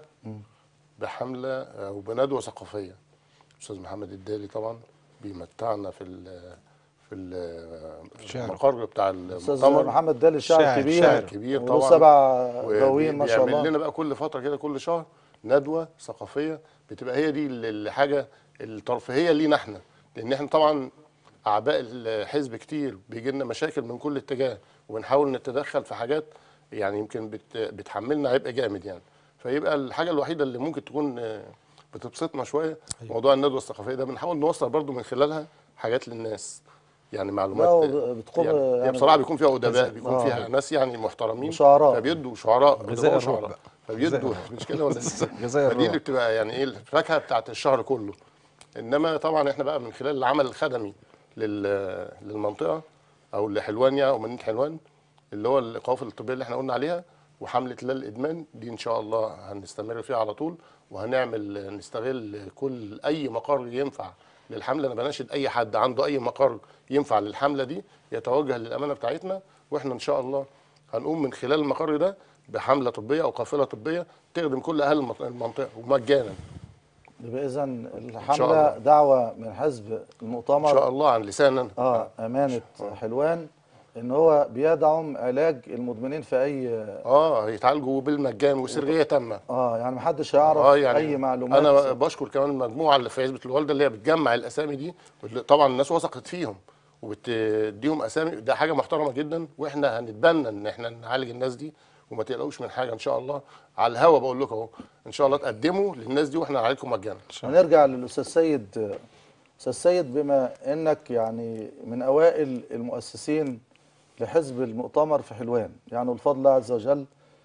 بحمله او بندوه ثقافيه استاذ محمد الدالي طبعا بيمتعنا في ال في ال- في شعر. المقر بتاع استاذ المؤتمر محمد دالي شاعر شاعر- كبير شاعر كبير وله طبعا سبع دواوين ما شاء وبيعمل الله لنا بقى كل فتره كده كل شهر ندوه ثقافيه بتبقى هي دي ال- الحاجه الترفيهيه لينا احنا لان احنا طبعا اعباء الحزب كتير بيجي لنا مشاكل من كل اتجاه وبنحاول نتدخل في حاجات يعني يمكن بت بتحملنا عبء جامد يعني فيبقى الحاجه الوحيده اللي ممكن تكون آه، بتبسطنا شويه موضوع الندوه الثقافيه ده بنحاول نوصل برضو من خلالها حاجات للناس يعني معلومات لا، هو بتقوم يعني, يعني يعني بصراحه بيكون فيها ادباء بيكون آه. فيها ناس يعني محترمين وشعراء. فبيدوا شعراء غذاء أدباء الروح وشعراء بقى. فبيدوا غذاء مش كده ولا غذاء فدي الروح. اللي بتبقى يعني ايه الفاكهه بتاعت الشهر كله انما طبعا احنا بقى من خلال العمل الخدمي لل- للمنطقه او لحلوان يعني او مدينه حلوان اللي هو القوافل الطبيه اللي احنا قلنا عليها وحمله لا الادمان دي ان شاء الله هنستمر فيها على طول وهنعمل نستغل كل اي مقر ينفع للحمله انا بناشد اي حد عنده اي مقر ينفع للحمله دي يتوجه للامانه بتاعتنا واحنا ان شاء الله هنقوم من خلال المقر ده بحمله طبيه او قافله طبيه تخدم كل اهل المط- المنطقه ومجانا يبقى اذا شاء الحمله الله. دعوه من حزب ان المؤتمر شاء الله عن لسان انا اه امانه حلوان ان هو بيدعم علاج المدمنين في اي اه يتعالجوا بالمجان وسريه تامه اه يعني محدش هيعرف اه يعني اي معلومات انا بشكر كمان المجموعه اللي في عزبه الوالده اللي هي بتجمع الاسامي دي واللي طبعا الناس وثقت فيهم وبتديهم اسامي ده حاجه محترمه جدا واحنا هنتبنى ان احنا نعالج الناس دي وما تقلقوش من حاجه ان شاء الله على الهوا بقول لكم اهو ان شاء الله تقدموا للناس دي واحنا هنعالجكم مجانا هنرجع للاستاذ سيد استاذ سيد بما انك يعني من اوائل المؤسسين لحزب المؤتمر في حلوان يعني الفضل الله عز وجل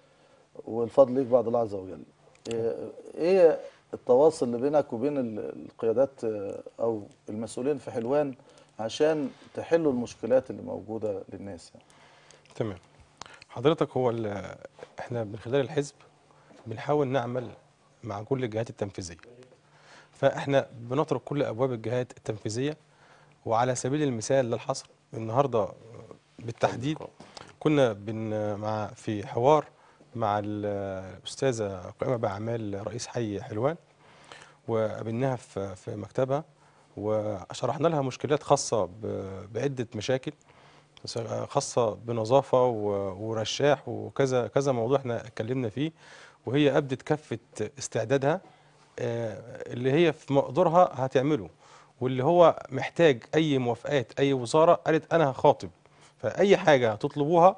والفضل ليك بعد الله عز وجل إيه- ايه التواصل اللي بينك وبين ال- القيادات آه، او المسؤولين في حلوان عشان تحلوا المشكلات اللي موجوده للناس يعني تمام حضرتك هو ال- احنا من خلال الحزب بنحاول نعمل مع كل الجهات التنفيذيه فاحنا بنطرق كل ابواب الجهات التنفيذيه وعلى سبيل المثال للحصر النهارده بالتحديد كنا بن مع في حوار مع ال- الاستاذه قائمه باعمال رئيس حي حلوان وقابلناها في في مكتبها وشرحنا لها مشكلات خاصه ب- بعده مشاكل خاصه بنظافه و- ورشاح وكذا كذا موضوع احنا اتكلمنا فيه وهي ابدت كافه استعدادها آه، اللي هي في مقدورها هتعمله واللي هو محتاج اي موافقات اي وزاره قالت انا هخاطب فاي حاجه هتطلبوها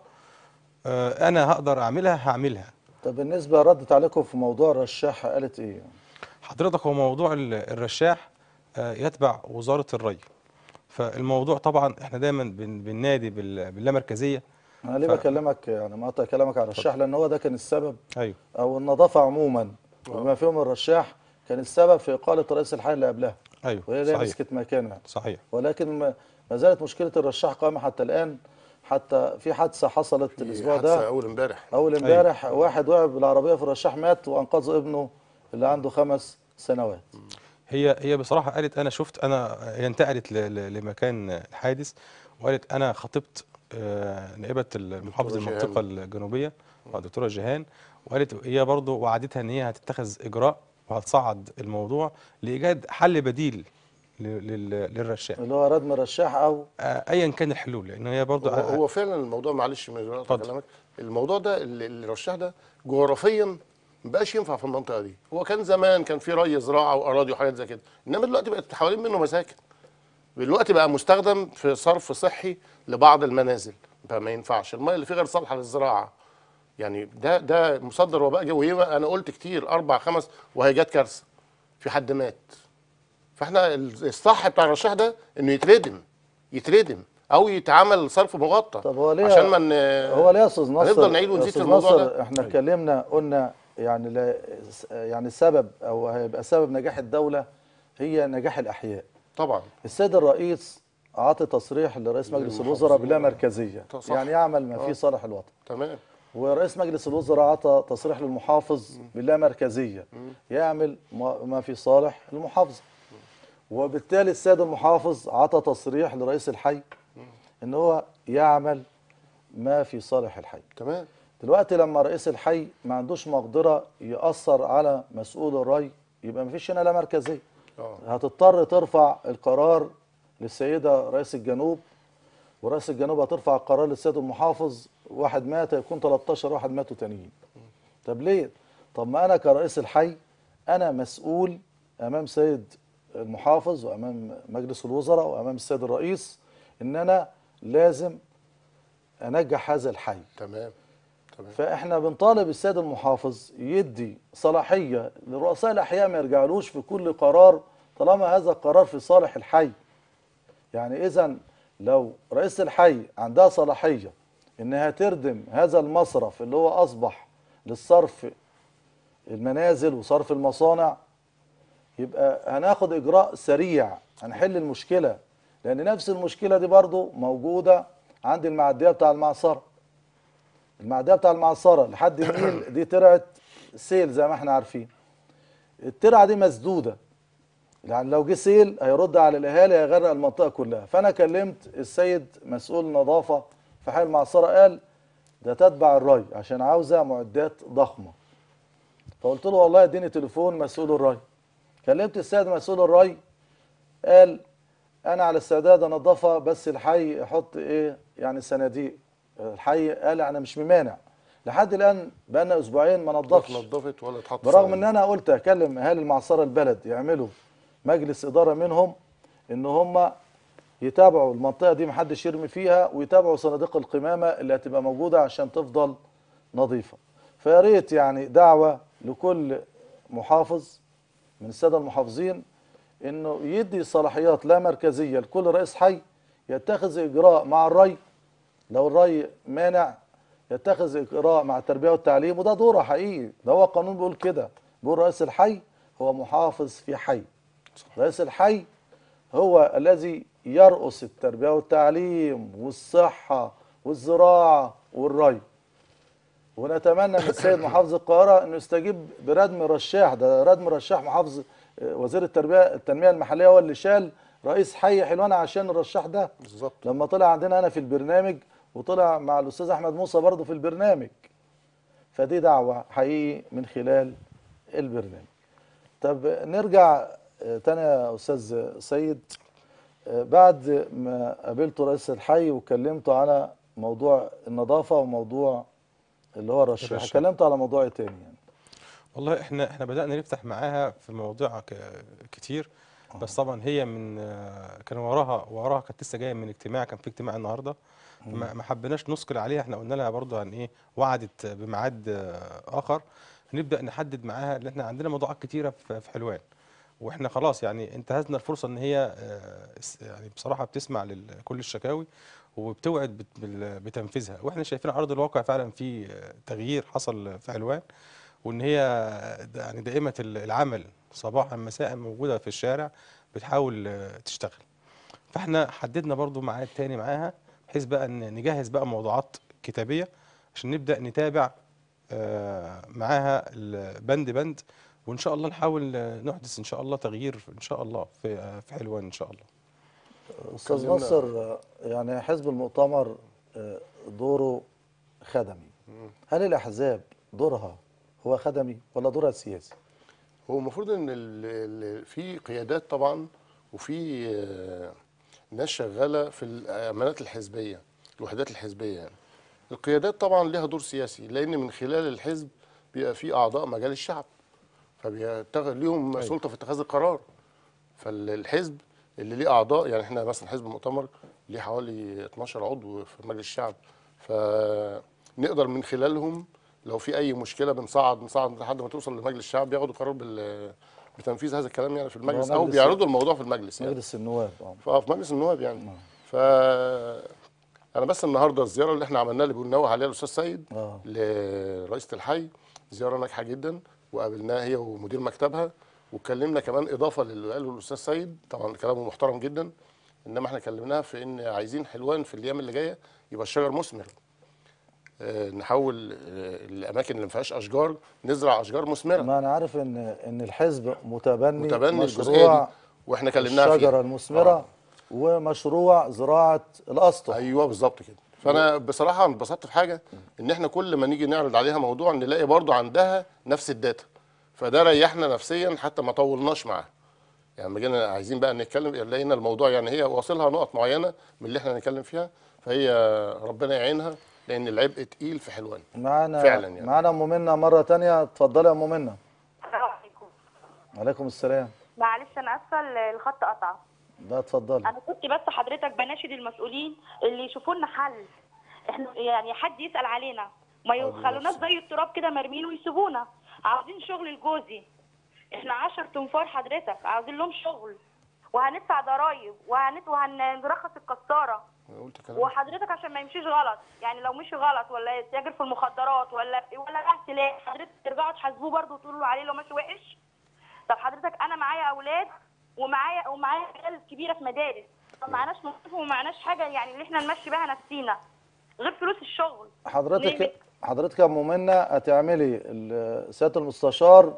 آه، انا هقدر اعملها هعملها طب بالنسبه ردت عليكم في موضوع الرشاحه قالت ايه حضرتك هو موضوع ال- الرشاح آه، يتبع وزاره الري فالموضوع طبعا احنا دايما بن- بننادي بال- باللامركزيه انا ليه ف- بكلمك يعني مقطع كلامك على الرشاح لان هو ده كان السبب ايوه او النظافه عموما وبما فيهم الرشاح كان السبب في اقاله رئيس الحي اللي قبلها ايوه وهي اللي صحيح مسكت مكانه صحيح ولكن ما ما زالت مشكله الرشاح قائمه حتى الان حتى في حادثه حصلت الاسبوع حادثة ده اول امبارح اول امبارح واحد وقع بالعربيه في الرشاح مات وانقذ ابنه اللي عنده خمس سنوات هي هي بصراحه قالت انا شفت انا هي انتقلت ل- ل- لمكان الحادث وقالت انا خطبت آه، نائبه المحافظ دكتورة المنطقه جيهان. الجنوبيه الدكتوره جيهان وقالت هي برضه وعدتها ان هي هتتخذ اجراء وهتصعد الموضوع لايجاد حل بديل ل- لل- للرشاح اللي هو ردم الرشاح او آه، ايا كان الحلول لان هي برضه هو, هو فعلا الموضوع معلش من غير اتفضل. كلامك الموضوع ده اللي اللي الرشاح ده جغرافيا ما بقاش ينفع في المنطقه دي هو كان زمان كان في ري زراعه واراضي وحاجات زي كده انما دلوقتي بقت حوالين منه مساكن دلوقتي بقى مستخدم في صرف صحي لبعض المنازل فما ينفعش الميه اللي فيه غير صالحه للزراعه يعني ده ده مصدر وباء جوي انا قلت كتير اربع خمس وهي جت كارثه في حد مات فاحنا الصح بتاع الرشاح ده انه يتردم يتردم او يتعمل صرف مغطى طب هو ليه عشان من هو ليه يا استاذ ناصر هنفضل نعيد يا ونزيد أستاذ في الموضوع ناصر ده احنا اتكلمنا قلنا يعني لا يعني السبب او هيبقى سبب نجاح الدوله هي نجاح الاحياء طبعا السيد الرئيس عطى تصريح لرئيس مجلس الوزراء بلا مركزيه صح. يعني يعمل ما فيه صالح الوطن تمام ورئيس مجلس الوزراء عطى تصريح للمحافظ باللا مركزيه يعمل ما ما في صالح المحافظه وبالتالي السيد المحافظ عطى تصريح لرئيس الحي ان هو يعمل ما في صالح الحي تمام دلوقتي لما رئيس الحي ما عندوش مقدرة يأثر على مسؤول الري يبقى مفيش هنا لا مركزية اه هتضطر ترفع القرار للسيدة رئيس الجنوب ورئيس الجنوب هترفع القرار للسيد المحافظ واحد مات يكون 13 واحد ماتوا تانيين طب ليه؟ طب ما أنا كرئيس الحي أنا مسؤول أمام سيد المحافظ وأمام مجلس الوزراء وأمام السيد الرئيس إن أنا لازم أنجح هذا الحي تمام تمام فاحنا بنطالب السيد المحافظ يدي صلاحيه لرؤساء الاحياء ما يرجعلوش في كل قرار طالما هذا القرار في صالح الحي يعني اذا لو رئيس الحي عندها صلاحيه انها تردم هذا المصرف اللي هو اصبح للصرف المنازل وصرف المصانع يبقى هناخد اجراء سريع هنحل المشكله لان نفس المشكله دي برضو موجوده عند المعديه بتاع المعصره المعديه بتاع المعصره لحد النيل دي ترعه سيل زي ما احنا عارفين الترعه دي مسدوده يعني لو جه سيل هيرد على الاهالي هيغرق المنطقه كلها فانا كلمت السيد مسؤول نظافه في حي المعصره قال ده تتبع الري عشان عاوزه معدات ضخمه فقلت له والله اديني تليفون مسؤول الري كلمت السيد مسؤول الري قال انا على استعداد انضفها بس الحي يحط ايه يعني صناديق الحي قال انا مش ممانع لحد الان بقالنا اسبوعين ما لا نضفش اتنضفت ولا اتحط برغم صناديق. ان انا قلت اكلم اهالي المعصره البلد يعملوا مجلس اداره منهم ان هم يتابعوا المنطقه دي محدش يرمي فيها ويتابعوا صناديق القمامه اللي هتبقى موجوده عشان تفضل نظيفه فيا ريت يعني دعوه لكل محافظ من الساده المحافظين انه يدي صلاحيات لا مركزيه لكل رئيس حي يتخذ اجراء مع الري لو الري مانع يتخذ اجراء مع التربيه والتعليم وده دوره حقيقي ده هو القانون بيقول كده بيقول رئيس الحي هو محافظ في حي رئيس الحي هو الذي يرأس التربيه والتعليم والصحه والزراعه والري ونتمنى من السيد محافظ القاهره انه يستجيب بردم رشاح ده ردم رشاح محافظ آه، وزير التربيه التنميه المحليه هو اللي شال رئيس حي حلوان عشان الرشاح ده بالظبط لما طلع عندنا انا في البرنامج وطلع مع الاستاذ احمد موسى برضه في البرنامج فدي دعوه حقيقي من خلال البرنامج طب نرجع آه، تاني يا استاذ سيد آه، بعد ما قابلت رئيس الحي وكلمته على موضوع النظافه وموضوع اللي هو الرشاح الرشاح. كلمته على موضوع إيه تاني يعني والله احنا احنا بدأنا نفتح معاها في مواضيع ك- كتير بس طبعا هي من آه، كان وراها وراها كانت لسه جايه من اجتماع كان في اجتماع النهارده ما ما حبيناش نثقل عليها احنا قلنا لها برضه عن ايه وعدت بميعاد آه، اخر هنبدأ نحدد معاها ان احنا عندنا موضوعات كتيره في في حلوان واحنا خلاص يعني انتهزنا الفرصه ان هي آه، اس- يعني بصراحه بتسمع لكل الشكاوي وبتوعد بت- بال- بتنفيذها واحنا شايفين على ارض الواقع فعلا في آه، تغيير حصل في حلوان وان هي د- يعني دائمه ال- العمل صباحا مساء موجوده في الشارع بتحاول آه، تشتغل فاحنا حددنا برضو ميعاد تاني معاها بحيث بقى ان نجهز بقى موضوعات كتابيه عشان نبدا نتابع آه، معاها ال- بند بند وان شاء الله نحاول آه، نحدث ان شاء الله تغيير ان شاء الله في آه، في حلوان ان شاء الله استاذ كلمنا- نصر آه، يعني حزب المؤتمر آه، دوره خدمي هل الاحزاب دورها هو خدمي ولا دورها سياسي هو المفروض ان ال- ال- في قيادات طبعا وفي آه، ناس شغاله في الامانات الحزبيه الوحدات الحزبيه يعني القيادات طبعا لها دور سياسي لان من خلال الحزب بيبقى في اعضاء مجال الشعب فبيتخذ ليهم سلطه في اتخاذ القرار فالحزب اللي ليه اعضاء يعني احنا مثلا حزب المؤتمر ليه حوالي 12 عضو في مجلس الشعب فنقدر من خلالهم لو في اي مشكله بنصعد نصعد لحد ما توصل لمجلس الشعب ياخدوا قرار بال بتنفيذ هذا الكلام يعني في المجلس او مجلس- بيعرضوا الموضوع في المجلس يعني مجلس النواب اه ف- في مجلس النواب يعني ف انا بس النهارده الزياره اللي احنا عملناها اللي بننوه عليها الاستاذ سيد اه لرئيسه الحي زياره ناجحه جدا وقابلناها هي ومدير مكتبها واتكلمنا كمان اضافه للي قاله الاستاذ سيد طبعا كلامه محترم جدا انما احنا كلمناها في ان عايزين حلوان في الايام اللي جايه يبقى الشجر مثمر آه، نحول آه، الاماكن اللي ما فيهاش اشجار نزرع اشجار مثمره ما انا عارف ان ان الحزب متبني متبني الجزئيه مشروع دي واحنا كلمناها فيها الشجره المثمره آه. ومشروع زراعه الاسطح ايوه بالظبط كده فانا بصراحه انبسطت في حاجه ان احنا كل ما نيجي نعرض عليها موضوع نلاقي برضو عندها نفس الداتا فده ريحنا نفسيا حتى ما طولناش معاها يعني لما جينا عايزين بقى نتكلم لقينا الموضوع يعني هي واصلها نقط معينه من اللي احنا هنتكلم فيها فهي ربنا يعينها لان العبء تقيل في حلوان معانا فعلا يعني. معانا ام منى مره تانية اتفضلي يا ام منى السلام عليكم عليكم السلام معلش انا اسفه ال- الخط قطع لا اتفضلي انا كنت بس حضرتك بناشد المسؤولين اللي يشوفوا لنا حل احنا يعني حد يسال علينا ما يخلوناش زي التراب كده مرمين ويسيبونا عاوزين شغل لجوزي احنا 10 تنفار حضرتك عاوزين لهم شغل وهندفع ضرايب وهنت وهنرخص الكساره قلت كلام وحضرتك عشان ما يمشيش غلط يعني لو مشي غلط ولا يتاجر في المخدرات ولا ولا راح سلاح حضرتك ترجعوا تحاسبوه برضه وتقولوا له عليه لو ماشي وحش طب حضرتك انا معايا اولاد ومعايا ومعايا عيال كبيره في مدارس ما معناش مصروف وما معناش حاجه يعني اللي احنا نمشي بيها نفسينا غير فلوس الشغل ليه حضرتك بت- حضرتك يا ام منى هتعملي ال- سياده المستشار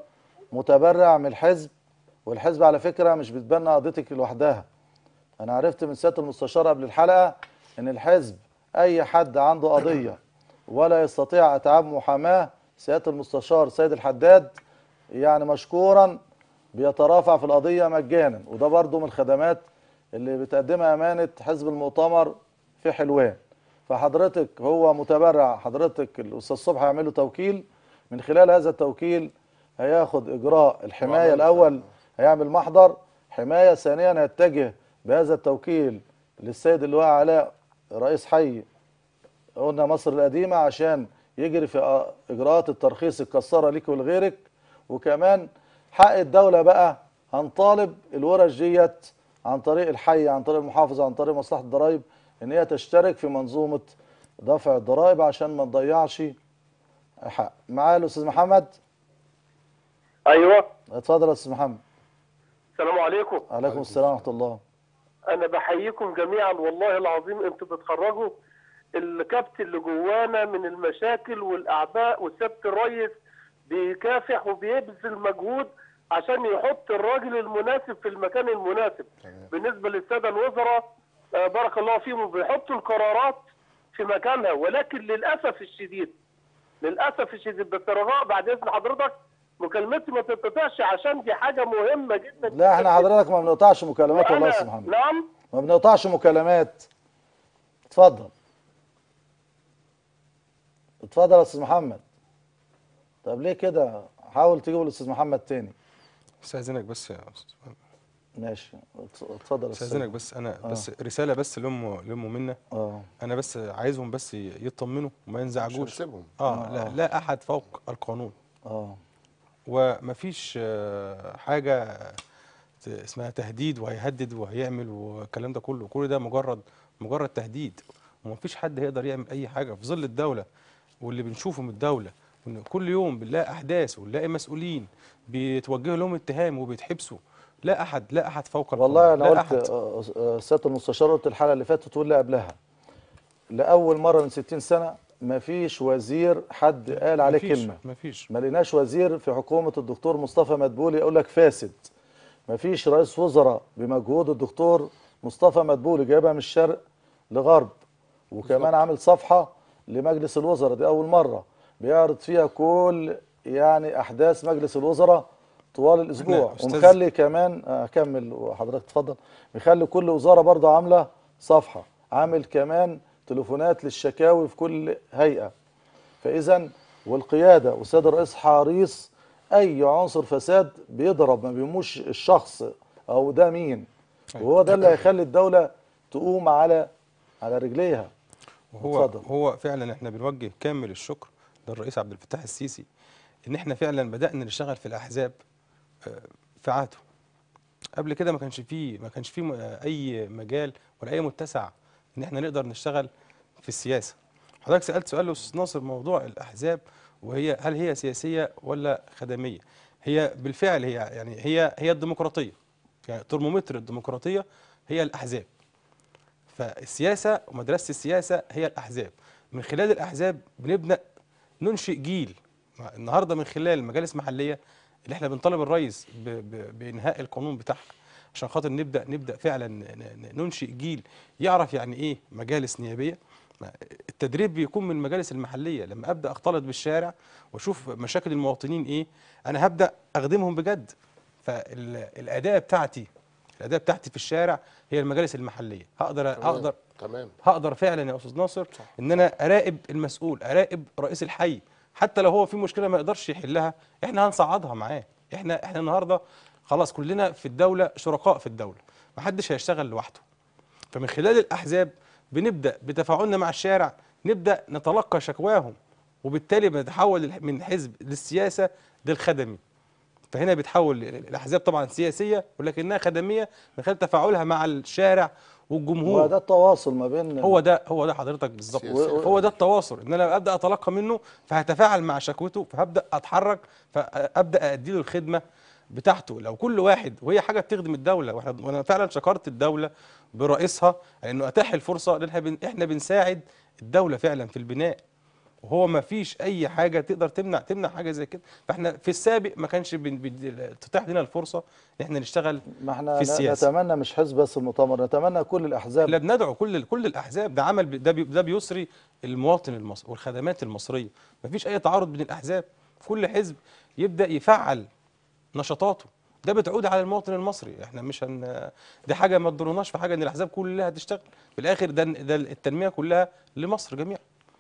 متبرع من الحزب والحزب على فكره مش بتبنى قضيتك لوحدها انا عرفت من سياده المستشار قبل الحلقه ان الحزب اي حد عنده قضيه ولا يستطيع اتعاب محاماه سياده المستشار سيد الحداد يعني مشكورا بيترافع في القضيه مجانا وده برضو من الخدمات اللي بتقدمها امانه حزب المؤتمر في حلوان فحضرتك هو متبرع حضرتك الاستاذ صبحي هيعمل له توكيل من خلال هذا التوكيل هياخد اجراء الحمايه وعمل الاول هيعمل محضر حمايه ثانيا هيتجه بهذا التوكيل للسيد اللواء علاء رئيس حي قلنا مصر القديمه عشان يجري في أ- اجراءات الترخيص الكساره ليك ولغيرك وكمان حق الدوله بقى هنطالب الورش ديت عن طريق الحي عن طريق المحافظه عن طريق مصلحه الضرائب ان هي تشترك في منظومه دفع الضرائب عشان ما نضيعش حق معايا الاستاذ محمد ايوه اتفضل يا استاذ محمد السلام عليكم عليكم السلام ورحمه الله انا بحييكم جميعا والله العظيم انتوا بتخرجوا الكبت اللي جوانا من المشاكل والاعباء وسياده الريس بيكافح وبيبذل مجهود عشان يحط الراجل المناسب في المكان المناسب بالنسبه للساده الوزراء آه، بارك الله فيهم بيحطوا القرارات في مكانها ولكن للاسف الشديد للاسف الشديد بس رجاء بعد اذن حضرتك مكالمتي ما تتقطعش عشان دي حاجه مهمه جدا لا احنا حضرتك ما بنقطعش مكالمات والله يا وأنا- استاذ محمد نعم ما بنقطعش مكالمات اتفضل اتفضل يا استاذ محمد طب ليه كده حاول تجيب الاستاذ محمد تاني استاذنك بس يا استاذ محمد. ماشي ات- اتفضل يا استاذ استاذنك بس انا بس رساله بس لام لام منى اه انا بس عايزهم بس يطمنوا وما مش ينزعجوش هنسيبهم اه لا, لا احد فوق القانون اه ومفيش آه، حاجه ت- اسمها تهديد وهيهدد وهيعمل والكلام ده كله كل ده مجرد مجرد تهديد ومفيش حد هيقدر يعمل اي حاجه في ظل الدوله واللي بنشوفه من الدوله وإن كل يوم بنلاقي احداث ونلاقي مسؤولين بيتوجه لهم اتهام وبيتحبسوا لا احد لا احد فوق القانون والله انا لا قلت أحد. آه، آه، سياده المستشار قلت الحلقه اللي فاتت واللي قبلها لاول مره من 60 سنه ما فيش وزير حد قال عليه مفيش- كلمه مفيش ما لقيناش وزير في حكومه الدكتور مصطفى مدبولي يقول لك فاسد ما فيش رئيس وزراء بمجهود الدكتور مصطفى مدبولي جايبها من الشرق لغرب وكمان عامل صفحه لمجلس الوزراء دي اول مره بيعرض فيها كل يعني احداث مجلس الوزراء طوال الاسبوع أستاذ- ومخلي كمان اكمل وحضرتك اتفضل مخلي كل وزاره برضه عامله صفحه عامل كمان تليفونات للشكاوي في كل هيئه فاذا والقياده والسيد الرئيس حريص اي عنصر فساد بيضرب ما بيهموش الشخص او ده مين وهو ده اللي هيخلي الدوله تقوم على على رجليها وهو اتفضل. هو فعلا احنا بنوجه كامل الشكر للرئيس عبد الفتاح السيسي ان احنا فعلا بدانا نشتغل في الاحزاب آه، في عهده قبل كده ما كانش فيه ما كانش فيه م- آه، اي مجال ولا اي متسع ان احنا نقدر نشتغل في السياسه حضرتك سالت سؤال الاستاذ ناصر موضوع الاحزاب وهي هل هي سياسيه ولا خدميه هي بالفعل هي يعني هي هي الديمقراطيه يعني ترمومتر الديمقراطيه هي الاحزاب فالسياسه ومدرسه السياسه هي الاحزاب من خلال الاحزاب بنبدا ننشئ جيل النهارده من خلال مجالس محليه اللي احنا بنطالب الرئيس ب- ب- بانهاء القانون بتاعها عشان خاطر نبدا نبدا فعلا ن- ن- ننشئ جيل يعرف يعني ايه مجالس نيابيه ما- التدريب بيكون من المجالس المحليه لما ابدا اختلط بالشارع واشوف مشاكل المواطنين ايه انا هبدا اخدمهم بجد فالاداه بتاعتي الاداه بتاعتي في الشارع هي المجالس المحليه هقدر تمام. هقدر تمام هقدر فعلا يا استاذ ناصر ان انا اراقب المسؤول اراقب رئيس الحي حتى لو هو في مشكله ما يقدرش يحلها احنا هنصعدها معاه احنا احنا النهارده خلاص كلنا في الدوله شركاء في الدوله محدش هيشتغل لوحده فمن خلال الاحزاب بنبدا بتفاعلنا مع الشارع نبدا نتلقى شكواهم وبالتالي بنتحول من حزب للسياسه للخدمي فهنا بتحول الاحزاب طبعا سياسيه ولكنها خدميه من خلال تفاعلها مع الشارع والجمهور وده التواصل ما بين هو ده هو ده حضرتك بالظبط سياسي. هو ده التواصل ان انا ابدا اتلقى منه فهتفاعل مع شكوته فهبدا اتحرك فابدا ادي له الخدمه بتاعته لو كل واحد وهي حاجه بتخدم الدوله واحنا وانا فعلا شكرت الدوله برئيسها انه اتاح الفرصه لان احنا بن- احنا بنساعد الدوله فعلا في البناء وهو ما فيش اي حاجه تقدر تمنع تمنع حاجه زي كده فاحنا في السابق ما كانش بن- بن- تتاح لنا الفرصه ان احنا نشتغل ما احنا في السياسة. نتمنى مش حزب بس المؤتمر نتمنى كل الاحزاب احنا بندعو كل كل الاحزاب ده عمل بي- ده بي- ده بيسري المواطن المصري والخدمات المصريه مفيش اي تعارض بين الاحزاب كل حزب يبدا يفعل نشاطاته ده بتعود على المواطن المصري احنا مش هن دي حاجه ما تضرناش في حاجه ان الاحزاب كلها تشتغل في الاخر ده ده التنميه كلها لمصر جميعا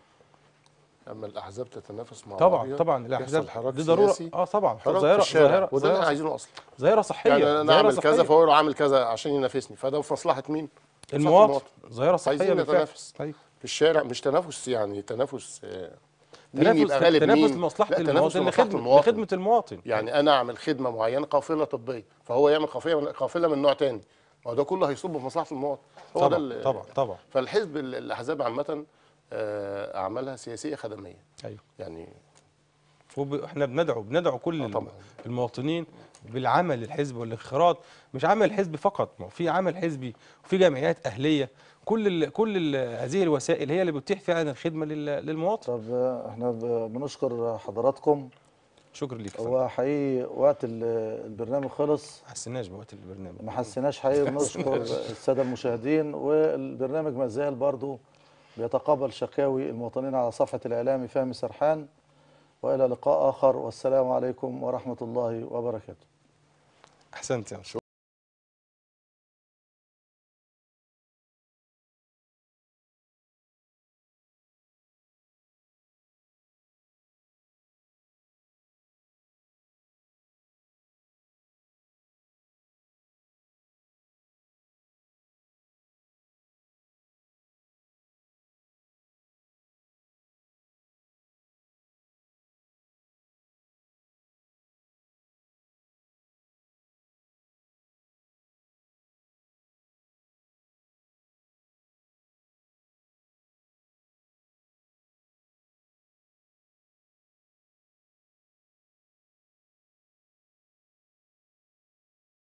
اما الاحزاب تتنافس مع طبعا بعضيها، طبعا يحصل الاحزاب حراك دي ضروره سياسي، اه طبعا حراك في ظاهره الشارع ظاهره وده اللي احنا ظاهره عايزينه اصلا ظاهره صحيه يعني انا ظاهرة اعمل كذا صحية. فهو عامل كذا عشان ينافسني فده في مصلحه مين؟ في مصلحة المواطن ظاهره صحيه عايزين بالفعل نتنافس أيوة. في الشارع مش تنافس يعني تنافس آه، مين تنافس يبقى غالب تنافس مين لمصلحه لا، تنافس المواطن لمصلحة لخدمه المواطن. لخدمه المواطن يعني انا اعمل خدمه معينه قافله طبيه فهو يعمل قافله قافله من نوع تاني ما هو ده كله هيصب في مصلحه المواطن هو ده طبعا ال- طبعا طبعا فالحزب ال- الاحزاب عامه آه، اعمالها سياسيه خدميه ايوه يعني واحنا بندعو بندعو كل آه الم- طبعا. المواطنين بالعمل الحزب والانخراط مش عمل حزبي فقط ما هو في عمل حزبي وفي جمعيات اهليه كل ال كل ال هذه الوسائل هي اللي بتتيح فعلا الخدمه لل- للمواطن طب آه، احنا ب- بنشكر حضراتكم شكرا ليك يا فندم. هو حقيقي وقت ال- البرنامج خلص ما حسيناش بوقت البرنامج ما حسيناش حقيقي بنشكر الساده المشاهدين والبرنامج ما زال برضه بيتقبل شكاوي المواطنين على صفحه الاعلامي فهمي سرحان والى لقاء اخر والسلام عليكم ورحمه الله وبركاته احسنت يا